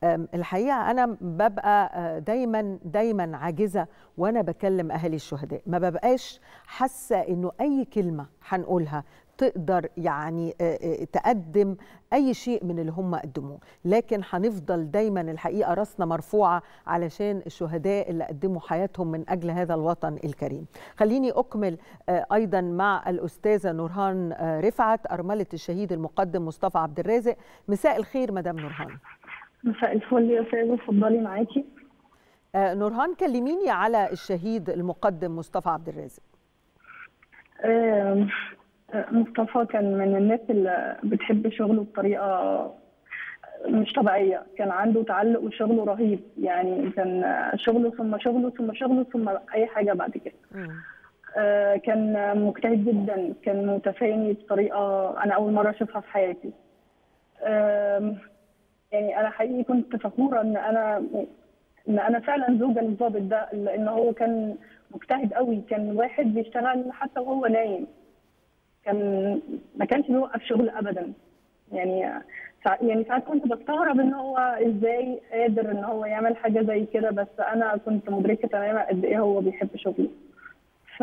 أم، الحقيقه انا ببقى آه، دايما دايما عاجزه وانا بكلم اهالي الشهداء ما ببقاش حاسه انه اي كلمه هنقولها تقدر يعني آه، آه، تقدم اي شيء من اللي هم قدموه لكن هنفضل دايما الحقيقه راسنا مرفوعه علشان الشهداء اللي قدموا حياتهم من اجل هذا الوطن الكريم خليني اكمل آه، ايضا مع الاستاذه نورهان آه، رفعت ارمله الشهيد المقدم مصطفى عبد الرازق مساء الخير مدام نورهان مساء الفل يا استاذه اتفضلي معاكي آه، نورهان كلميني على الشهيد المقدم مصطفى عبد الرازق آم، آه، مصطفى كان من الناس اللي بتحب شغله بطريقه مش طبيعيه كان عنده تعلق وشغله رهيب يعني كان آه، شغله ثم شغله ثم شغله ثم اي حاجه بعد كده مم. آه، كان مجتهد جدا كان متفاني بطريقه انا اول مره اشوفها في حياتي آم، يعني انا حقيقي كنت فخوره ان انا ان انا فعلا زوجه للضابط ده لان هو كان مجتهد قوي كان واحد بيشتغل حتى وهو نايم كان ما كانش بيوقف شغل ابدا يعني سا- يعني ساعات كنت بستغرب ان هو ازاي قادر ان هو يعمل حاجه زي كده بس انا كنت مدركه تماما قد ايه هو بيحب شغله ف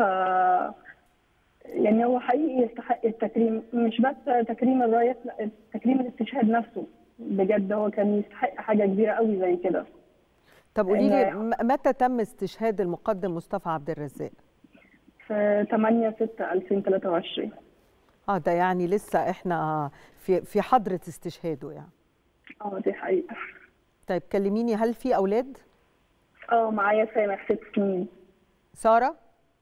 يعني هو حقيقي يستحق التكريم مش بس تكريم الراية لا تكريم الاستشهاد نفسه بجد هو كان يستحق حاجه كبيره قوي زي كده طب قولي لي إن- م- متى تم استشهاد المقدم مصطفى عبد الرزاق في 8 6 2023 اه ده يعني لسه احنا في في حضره استشهاده يعني اه دي حقيقه طيب كلميني هل في اولاد اه معايا سامح ست سنين ساره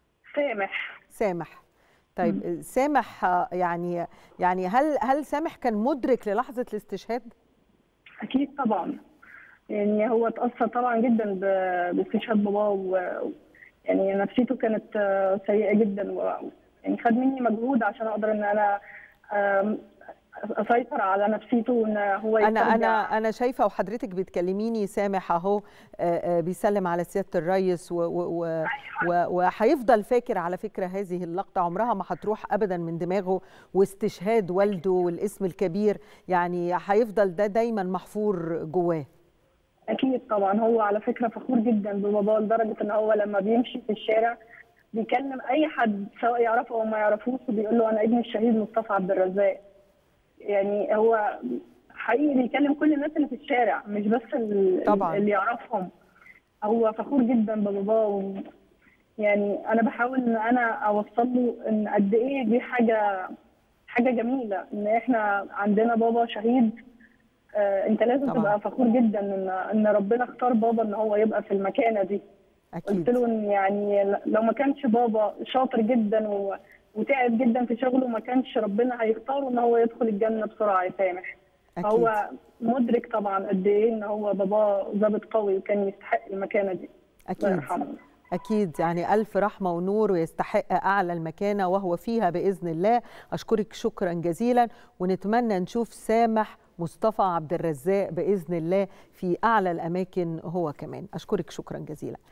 سامح سامح طيب سامح آه، يعني يعني هل هل سامح كان مدرك للحظه الاستشهاد اكيد طبعا يعني هو اتاثر طبعا جدا ب- باستشهاد باباه و يعني نفسيته كانت آه، سيئه جدا و يعني خد مني مجهود عشان اقدر ان انا آم، اسيطر على نفسيته وان هو انا يسترجع. انا انا شايفه وحضرتك بتكلميني سامح اهو آه، آه، بيسلم على سياده الريس و- و- و- و- وهيفضل فاكر على فكره هذه اللقطه عمرها ما هتروح ابدا من دماغه واستشهاد والده والاسم الكبير يعني هيفضل ده دايما محفور جواه اكيد طبعا هو على فكره فخور جدا بباباه لدرجه ان هو لما بيمشي في الشارع بيكلم اي حد سواء يعرفه او ما يعرفوش وبيقول له انا ابن الشهيد مصطفى عبد الرزاق يعني هو حقيقي بيكلم كل الناس اللي في الشارع مش بس ال- طبعاً. اللي يعرفهم هو فخور جدا بباباه و- يعني انا بحاول ان انا اوصل له ان قد ايه دي حاجه حاجه جميله ان احنا عندنا بابا شهيد آه، انت لازم طبعاً. تبقى فخور جدا ان ان ربنا اختار بابا ان هو يبقى في المكانه دي قلت اكيد له ان يعني ل- لو ما كانش بابا شاطر جدا و... وتعب جدا في شغله ما كانش ربنا هيختاره ان هو يدخل الجنه بسرعه يا سامح اكيد فهو مدرك طبعا قد ايه ان هو باباه ضابط قوي وكان يستحق المكانه دي الله اكيد يرحمه أكيد يعني ألف رحمة ونور ويستحق أعلى المكانة وهو فيها بإذن الله أشكرك شكرا جزيلا ونتمنى نشوف سامح مصطفى عبد الرزاق بإذن الله في أعلى الأماكن هو كمان أشكرك شكرا جزيلا